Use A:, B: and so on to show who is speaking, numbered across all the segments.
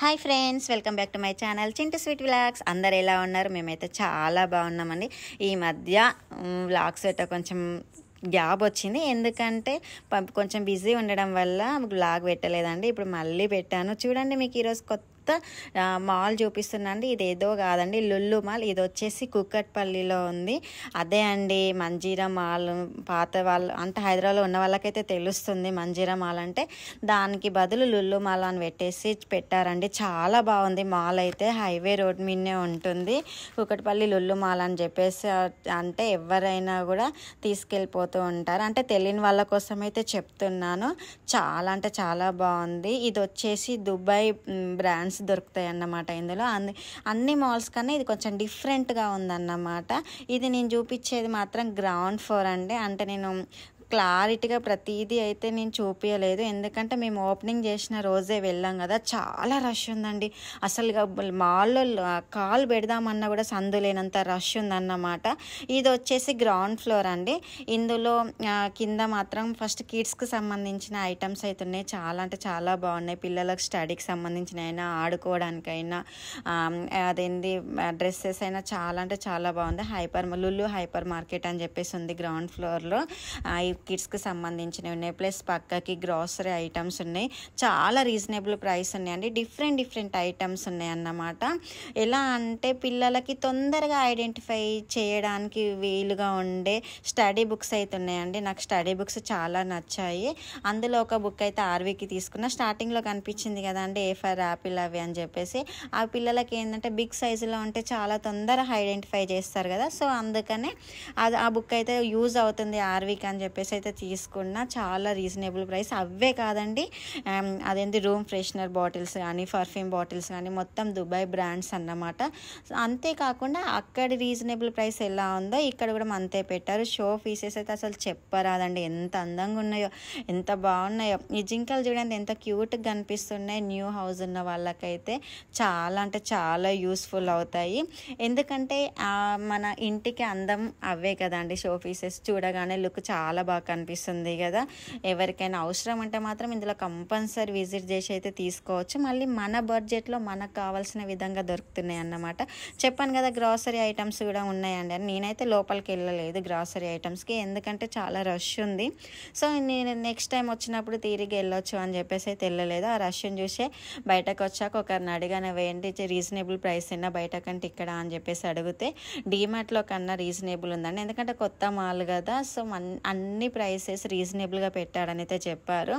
A: hi friends welcome back to my channel Chinti sweet vlogs అందరు ఎలా ఉన్నారు మేమైతే చాలా బాగున్నామండి ఈ మధ్య వ్లాగ్స్ అయితే కొంచెం గ్యాప్ వచ్చింది ఎందుకంటే ప- కొంచెం బిజీ ఉండడం వల్ల వ్లాగ్ పెట్టలేదండి ఇప్పుడు మళ్ళీ పెట్టాను చూడండి మీకు ఈరోజు కొత్త ఆ, మాల్ చూపిస్తున్నాండి ఇది ఏదో కాదండి లుల్లు మాల్ ఇది వచ్చేసి కుక్కట్పల్లిలో ఉంది అదే అండి మంజీరా మాల్ పాత వాళ్ళు అంటే హైదరాబాద్లో ఉన్న వాళ్ళకైతే తెలుస్తుంది మంజీరా మాల్ అంటే దానికి బదులు లుల్లు మాల్ అని పెట్టేసి పెట్టారండి చాలా బాగుంది మాల్ అయితే హైవే రోడ్ మీదనే ఉంటుంది కుక్కట్పల్లి లుల్లు మాల్ అని చెప్పేసి ఆ, అంటే ఎవరైనా కూడా తీసుకెళ్ళిపోతూ ఉంటారు అంటే తెలియని వాళ్ళ కోసం అయితే చెప్తున్నాను చాలా అంటే చాలా బాగుంది ఇది వచ్చేసి దుబాయ్ బ్రాండ్స్ దొరుకుతాయి అన్నమాట ఇందులో అన్ని అన్ని మాల్స్ కన్నా ఇది కొంచెం డిఫరెంట్గా ఉందన్నమాట ఇది నేను చూపించేది మాత్రం గ్రౌండ్ ఫ్లోర్ అండి అంటే నేను క్లారిటీగా ప్రతిదీ అయితే నేను చూపించలేదు ఎందుకంటే మేము ఓపెనింగ్ చేసిన రోజే వెళ్ళాం కదా చాలా రష్ ఉందండి అసలు ఇక మాల్లో కాల్ పెడదామన్నా కూడా సందు లేనంత రష్ ఉందన్నమాట ఇది వచ్చేసి గ్రౌండ్ ఫ్లోర్ అండి ఇందులో ఆ, కింద మాత్రం ఫస్ట్ కిడ్స్కి సంబంధించిన ఐటమ్స్ అయితే ఉన్నాయి చాలా అంటే చాలా బాగున్నాయి పిల్లలకు స్టడీకి సంబంధించిన అయినా ఆడుకోవడానికైనా ఆ, అదేంది డ్రెస్సెస్ అయినా చాలా అంటే చాలా బాగుంది హైపర్ లుల్లు హైపర్ మార్కెట్ అని చెప్పేసి ఉంది గ్రౌండ్ ఫ్లోర్లో ఈ కిడ్స్కి సంబంధించినవి ఉన్నాయి ప్లస్ పక్కకి గ్రాసరీ ఐటమ్స్ ఉన్నాయి చాలా రీజనబుల్ ప్రైస్ ఉన్నాయండి డిఫరెంట్ డిఫరెంట్ ఐటమ్స్ ఉన్నాయి అన్నమాట ఎలా అంటే పిల్లలకి తొందరగా ఐడెంటిఫై చేయడానికి వీలుగా ఉండే స్టడీ బుక్స్ అయితే ఉన్నాయండి నాకు స్టడీ బుక్స్ చాలా నచ్చాయి అందులో ఒక బుక్ అయితే ఆర్వీకి తీసుకున్న స్టార్టింగ్లో కనిపించింది కదా అండి ఏ ఫర్ యాపిల్ అవి అని చెప్పేసి ఆ పిల్లలకి ఏంటంటే బిగ్ సైజులో ఉంటే చాలా తొందరగా ఐడెంటిఫై చేస్తారు కదా సో అందుకనే అది ఆ బుక్ అయితే యూజ్ అవుతుంది ఆర్వీకి అని చెప్పేసి అయితే తీసుకున్నా చాలా రీజనబుల్ ప్రైస్ అవే కాదండి ఆమ్, అదేంటి రూమ్ ఫ్రెషనర్ బాటిల్స్ కానీ పర్ఫ్యూమ్ బాటిల్స్ కానీ మొత్తం దుబాయ్ బ్రాండ్స్ అన్నమాట సో అంతేకాకుండా అక్కడి రీజనబుల్ ప్రైస్ ఎలా ఉందో ఇక్కడ కూడా అంతే పెట్టారు షో పీసెస్ అయితే అసలు చెప్పరాదండి ఎంత అందంగా ఉన్నాయో ఎంత బాగున్నాయో ఈ జింకలు చూడండి ఎంత క్యూట్గా కనిపిస్తున్నాయి న్యూ హౌస్ ఉన్న వాళ్ళకైతే చాలా అంటే చాలా యూస్ఫుల్ అవుతాయి ఎందుకంటే ఆ, మన ఇంటికి అందం అవే కదండి షో పీసెస్ చూడగానే లుక్ చాలా బాగా కనిపిస్తుంది కదా ఎవరికైనా అవసరం అంటే మాత్రం ఇందులో కంపల్సరీ విజిట్ చేసి అయితే తీసుకోవచ్చు మళ్ళీ మన బడ్జెట్లో మనకు కావాల్సిన విధంగా దొరుకుతున్నాయి అన్నమాట చెప్పాను కదా గ్రాసరీ ఐటమ్స్ కూడా ఉన్నాయండి అని నేనైతే లోపలికి వెళ్ళలేదు గ్రాసరీ ఐటమ్స్కి ఎందుకంటే చాలా రష్ ఉంది సో నేను నెక్స్ట్ టైం వచ్చినప్పుడు తీరిగి వెళ్ళొచ్చు అని చెప్పేసి అయితే వెళ్ళలేదు ఆ రష్ని చూసే బయటకు వచ్చాక ఒకరిని అడిగాను వేయండి రీజనబుల్ ప్రైస్ అయినా బయట కంటే ఇక్కడ అని చెప్పేసి అడిగితే డీమార్ట్లో కన్నా రీజనబుల్ ఉందండి ఎందుకంటే కొత్త మాల్ కదా సో మన్ అన్ని ప్రైసెస్ రీజనబుల్గా పెట్టాడని అయితే చెప్పారు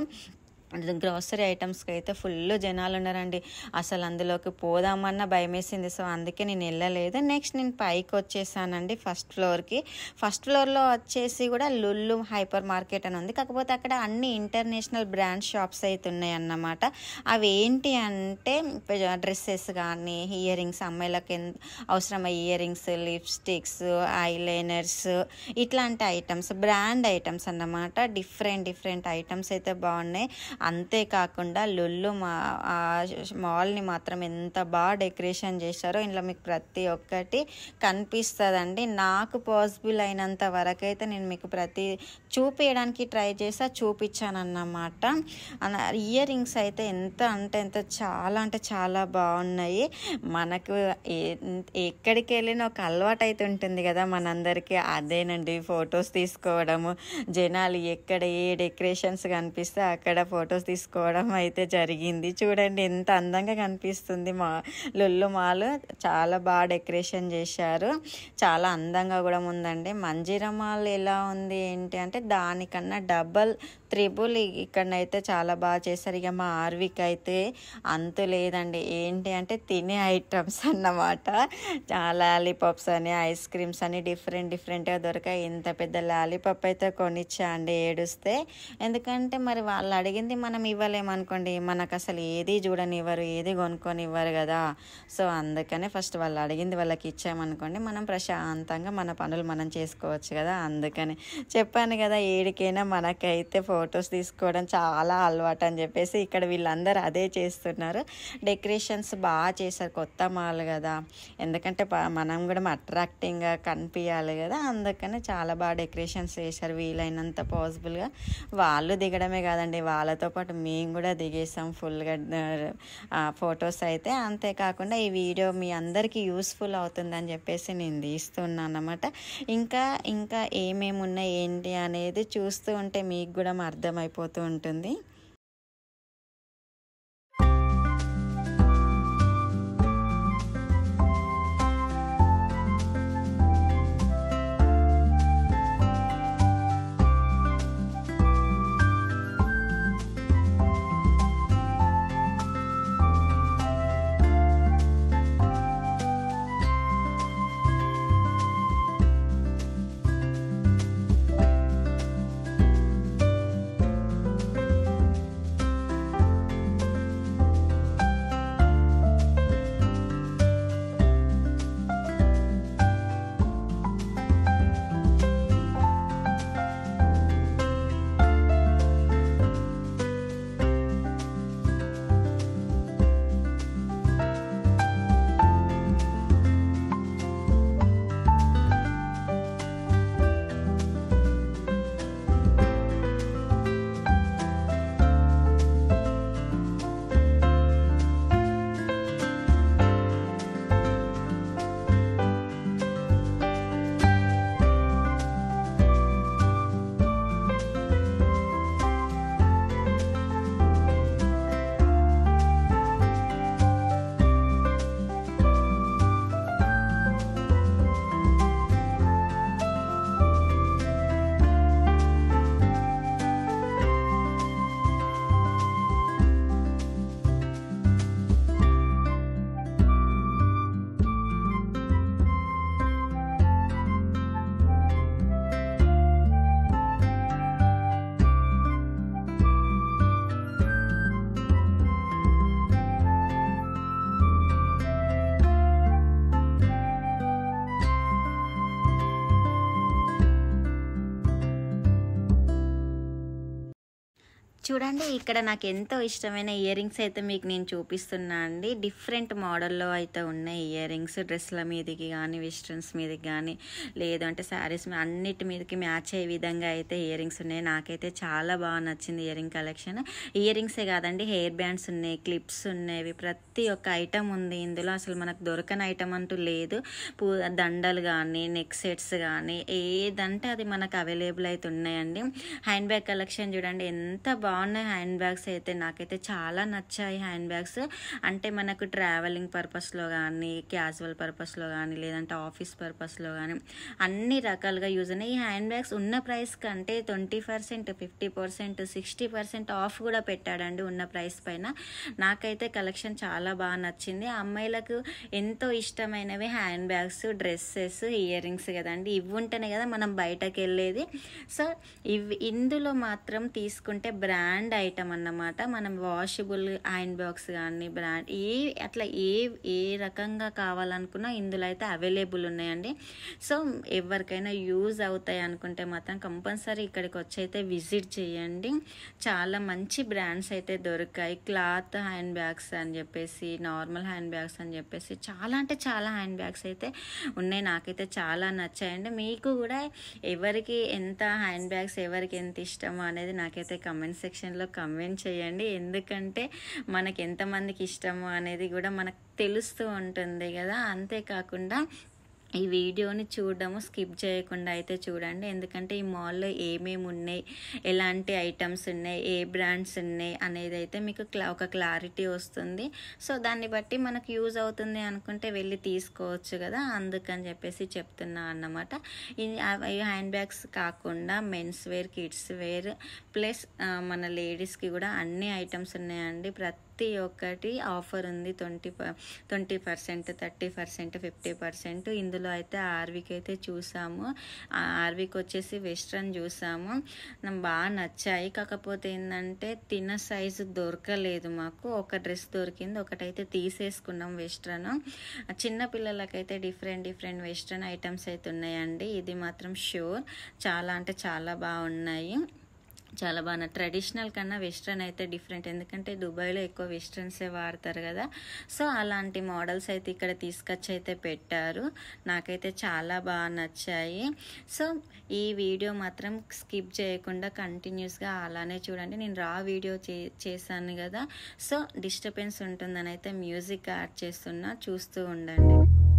A: గ్రాసరీ ఐటమ్స్కి అయితే ఫుల్ జనాలు ఉన్నారండి అసలు అందులోకి పోదామన్నా భయం వేసింది సో అందుకే నేను వెళ్ళలేదు నెక్స్ట్ నేను పైకి వచ్చేసానండి ఫస్ట్ ఫ్లోర్కి ఫస్ట్ ఫ్లోర్లో వచ్చేసి కూడా లుల్లు హైపర్ మార్కెట్ అని ఉంది కాకపోతే అక్కడ అన్ని ఇంటర్నేషనల్ బ్రాండ్ షాప్స్ అయితే ఉన్నాయి అన్నమాట అవి ఏంటి అంటే డ్రెస్సెస్ కానీ ఇయర్ రింగ్స్ అమ్మాయిలకు ఎన్- అవసరమయ్యే ఇయర్ రింగ్స్ లిప్స్టిక్స్ ఐలైనర్స్ ఇట్లాంటి ఐటమ్స్ బ్రాండ్ ఐటమ్స్ అన్నమాట డిఫరెంట్ డిఫరెంట్ ఐటమ్స్ అయితే బాగున్నాయి అంతేకాకుండా లుల్లు మా ఆ మాల్ని మాత్రం ఎంత బాగా డెకరేషన్ చేశారో ఇందులో మీకు ప్రతి ఒక్కటి కనిపిస్తుందండి నాకు పాసిబుల్ అయినంత వరకు అయితే నేను మీకు ప్రతి చూపించడానికి ట్రై చేసా చూపించాను అన్నమాట ఇయర్ రింగ్స్ అయితే ఎంత అంటే ఎంత చాలా అంటే చాలా బాగున్నాయి మనకు ఏ- ఎక్కడికి వెళ్ళినా ఒక అలవాటు అయితే ఉంటుంది కదా మనందరికీ అదేనండి ఫొటోస్ తీసుకోవడము జనాలు ఎక్కడ ఏ డెకరేషన్స్ కనిపిస్తే అక్కడ ఫొటోస్ తీసుకోవడం అయితే జరిగింది చూడండి ఎంత అందంగా కనిపిస్తుంది మా లొల్లు మాల్ చాలా బాగా డెకరేషన్ చేశారు చాలా అందంగా కూడా ఉందండి మంజీరా మాల్ ఎలా ఉంది ఏంటి అంటే దానికన్నా డబల్ త్రిబుల్ ఇక్కడనైతే చాలా బాగా చేశారు ఇక మా ఆర్విక్ అయితే అంతు లేదండి ఏంటి అంటే తినే ఐటమ్స్ అన్నమాట లాలీపాప్స్ అని ఐస్ క్రీమ్స్ అని డిఫరెంట్ డిఫరెంట్గా దొరికాయి ఇంత పెద్ద లాలీపాప్ అయితే కొనిచ్చా అండి ఏడుస్తే ఎందుకంటే మరి వాళ్ళు అడిగింది మనం ఇవ్వలేమనుకోండి మనకు అసలు ఏది చూడనివ్వరు ఏది కొనుక్కొని ఇవ్వరు కదా సో అందుకనే ఫస్ట్ వాళ్ళు అడిగింది వాళ్ళకి ఇచ్చామనుకోండి మనం ప్రశాంతంగా మన పనులు మనం చేసుకోవచ్చు కదా అందుకని చెప్పాను కదా ఏడికైనా మనకైతే ఫోటో ఫొటోస్ తీసుకోవడం చాలా అలవాటు అని చెప్పేసి ఇక్కడ వీళ్ళందరూ అదే చేస్తున్నారు డెకరేషన్స్ బాగా చేశారు కొత్త మాల్ కదా ఎందుకంటే ప- మనం కూడా అట్రాక్టింగ్గా కనిపించాలి కదా అందుకని చాలా బాగా డెకరేషన్స్ చేశారు వీలైనంత పాసిబుల్గా వాళ్ళు దిగడమే కాదండి వాళ్ళతో పాటు మేము కూడా దిగేసాం ఫుల్గా ఫొటోస్ అయితే అంతేకాకుండా ఈ వీడియో మీ అందరికీ యూస్ఫుల్ అవుతుందని చెప్పేసి నేను తీస్తున్నాను అన్నమాట ఇంకా ఇంకా ఏమేమి ఉన్నాయి ఏంటి అనేది చూస్తూ ఉంటే మీకు కూడా అర్థమైపోతూ ఉంటుంది చూడండి ఇక్కడ నాకు ఎంతో ఇష్టమైన ఇయర్ రింగ్స్ అయితే మీకు నేను చూపిస్తున్నా అండి డిఫరెంట్ మోడల్లో అయితే ఉన్నాయి ఇయర్ రింగ్స్ డ్రెస్ల మీదకి కానీ వెస్ట్రన్స్ మీదకి కానీ లేదు అంటే శారీస్ అన్నిటి మీదకి మ్యాచ్ అయ్యే విధంగా అయితే ఇయర్ రింగ్స్ ఉన్నాయి నాకైతే చాలా బాగా నచ్చింది ఇయర్ రింగ్ కలెక్షన్ ఇయర్ రింగ్సే కాదండి హెయిర్ బ్యాండ్స్ ఉన్నాయి క్లిప్స్ ఉన్నాయి ప్రతి ఒక్క ఐటమ్ ఉంది ఇందులో అసలు మనకు దొరకని ఐటమ్ అంటూ లేదు పూ దండలు కానీ నెక్ సెట్స్ కానీ ఏదంటే అది మనకు అవైలబుల్ అయితే ఉన్నాయండి హ్యాండ్ బ్యాగ్ కలెక్షన్ చూడండి ఎంత బాగున్నాయి హ్యాండ్ బ్యాగ్స్ అయితే నాకైతే చాలా నచ్చాయి హ్యాండ్ బ్యాగ్స్ అంటే మనకు ట్రావెలింగ్ పర్పస్లో కానీ క్యాజువల్ పర్పస్లో కానీ లేదంటే ఆఫీస్ పర్పస్లో కానీ అన్ని రకాలుగా యూజ్ ఉన్నాయి ఈ హ్యాండ్ బ్యాగ్స్ ఉన్న ప్రైస్ కంటే twenty percent fifty percent sixty percent off కూడా పెట్టాడండి ఉన్న ప్రైస్ పైన నాకైతే కలెక్షన్ చాలా బాగా నచ్చింది అమ్మాయిలకు ఎంతో ఇష్టమైనవి hand bags dresses earrings కదండి ఇవి ఉంటేనే కదా మనం బయటకు వెళ్ళేది సో ఇవి ఇందులో మాత్రం తీసుకుంటే బ్రాండ్ ఐటమ్ అన్నమాట మనం వాషబుల్ హ్యాండ్ బ్యాగ్స్ కానీ బ్రాండ్ ఏ అట్లా ఏ ఏ రకంగా కావాలనుకున్నా ఇందులో అయితే అవైలబుల్ ఉన్నాయండి సో ఎవరికైనా యూజ్ అవుతాయి అనుకుంటే మాత్రం కంపల్సరీ ఇక్కడికి వచ్చి అయితే విజిట్ చేయండి చాలా మంచి బ్రాండ్స్ అయితే దొరికాయి క్లాత్ హ్యాండ్ బ్యాగ్స్ అని చెప్పేసి నార్మల్ హ్యాండ్ బ్యాగ్స్ అని చెప్పేసి చాలా అంటే చాలా హ్యాండ్ బ్యాగ్స్ అయితే ఉన్నాయి నాకైతే చాలా నచ్చాయండి మీకు కూడా ఎవరికి ఎంత హ్యాండ్ బ్యాగ్స్ ఎవరికి ఎంత ఇష్టమో అనేది నాకైతే కమెంట్ సెక్షన్లో కమెంట్ చేయండి ఎందుకంటే మనకి ఎంతమందికి ఇష్టమో అనేది కూడా మనకు తెలుస్తూ ఉంటుంది కదా అంతేకాకుండా ఈ వీడియోని చూడడము స్కిప్ చేయకుండా అయితే చూడండి ఎందుకంటే ఈ మాల్లో ఏమేమి ఉన్నాయి ఎలాంటి ఐటమ్స్ ఉన్నాయి ఏ బ్రాండ్స్ ఉన్నాయి అనేది అయితే మీకు క్లా ఒక క్లారిటీ వస్తుంది సో దాన్ని బట్టి మనకు యూజ్ అవుతుంది అనుకుంటే వెళ్ళి తీసుకోవచ్చు కదా అందుకని చెప్పేసి చెప్తున్నా అన్నమాట ఈ ఈ హ్యాండ్ బ్యాగ్స్ కాకుండా men's wear kids wear plus మన లేడీస్కి కూడా అన్ని ఐటమ్స్ ఉన్నాయండి ప్రతి ప్రతి ఒక్కటి ఆఫర్ ఉంది twenty twenty percent thirty percent fifty percent ఇందులో అయితే ఆర్వీకి అయితే చూసాము ఆర్వీకి వచ్చేసి వెస్ట్రన్ చూసాము నాకు బాగా నచ్చాయి కాకపోతే ఏంటంటే తిన్న సైజు దొరకలేదు మాకు ఒక డ్రెస్ దొరికింది ఒకటైతే తీసేసుకున్నాం వెస్ట్రన్ చిన్న పిల్లలకైతే డిఫరెంట్ డిఫరెంట్ వెస్ట్రన్ ఐటమ్స్ అయితే ఉన్నాయండి ఇది మాత్రం షూర్ చాలా అంటే చాలా బాగున్నాయి చాలా బాగా ట్రెడిషనల్ కన్నా వెస్ట్రన్ అయితే డిఫరెంట్ ఎందుకంటే దుబాయ్లో ఎక్కువ వెస్ట్రన్సే వాడతారు కదా సో అలాంటి మోడల్స్ అయితే ఇక్కడ తీసుకొచ్చి అయితే పెట్టారు నాకైతే చాలా బాగా నచ్చాయి సో ఈ వీడియో మాత్రం స్కిప్ చేయకుండా కంటిన్యూస్గా అలానే చూడండి నేను రా వీడియో చే చేశాను కదా సో డిస్టర్బెన్స్ ఉంటుందని అయితే మ్యూజిక్ యాడ్ చేస్తున్నా చూస్తూ ఉండండి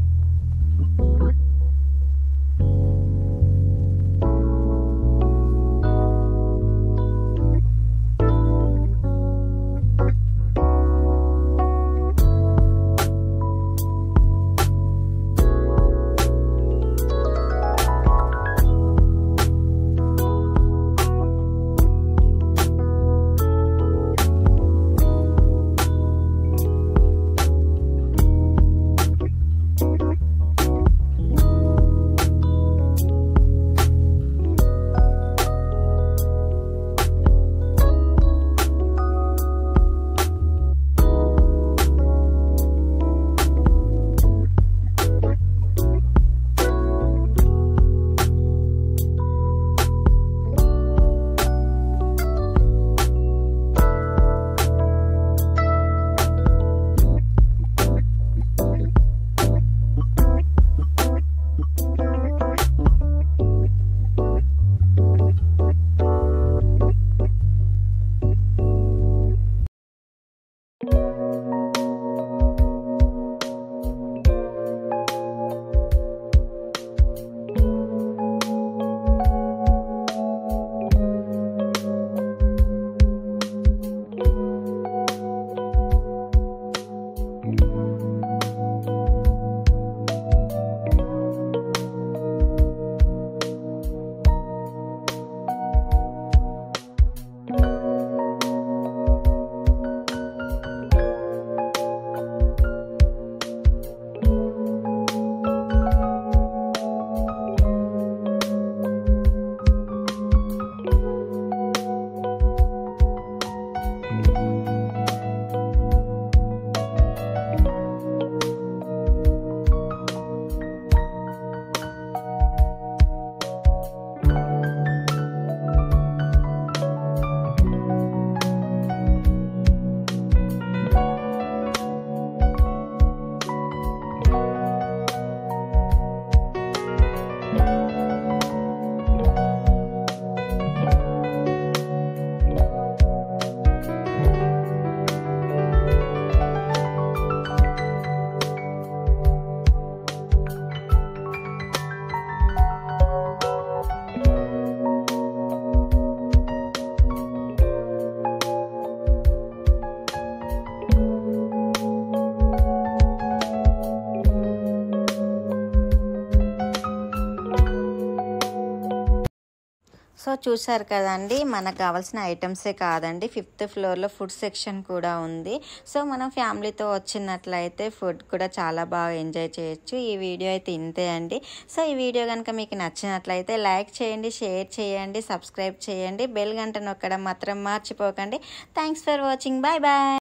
A: సో చూసారు కదండి మనకు కావాల్సిన ఐటమ్సే కాదండి ఫిఫ్త్ ఫ్లోర్లో ఫుడ్ సెక్షన్ కూడా ఉంది సో మనం ఫ్యామిలీతో వచ్చినట్లయితే ఫుడ్ కూడా చాలా బాగా ఎంజాయ్ చేయొచ్చు ఈ వీడియో అయితే ఇంతే అండి సో ఈ వీడియో కనుక మీకు నచ్చినట్లయితే లైక్ చేయండి షేర్ చేయండి సబ్స్క్రైబ్ చేయండి బెల్ గంట నొక్కడం మాత్రం మర్చిపోకండి thanks for watching bye bye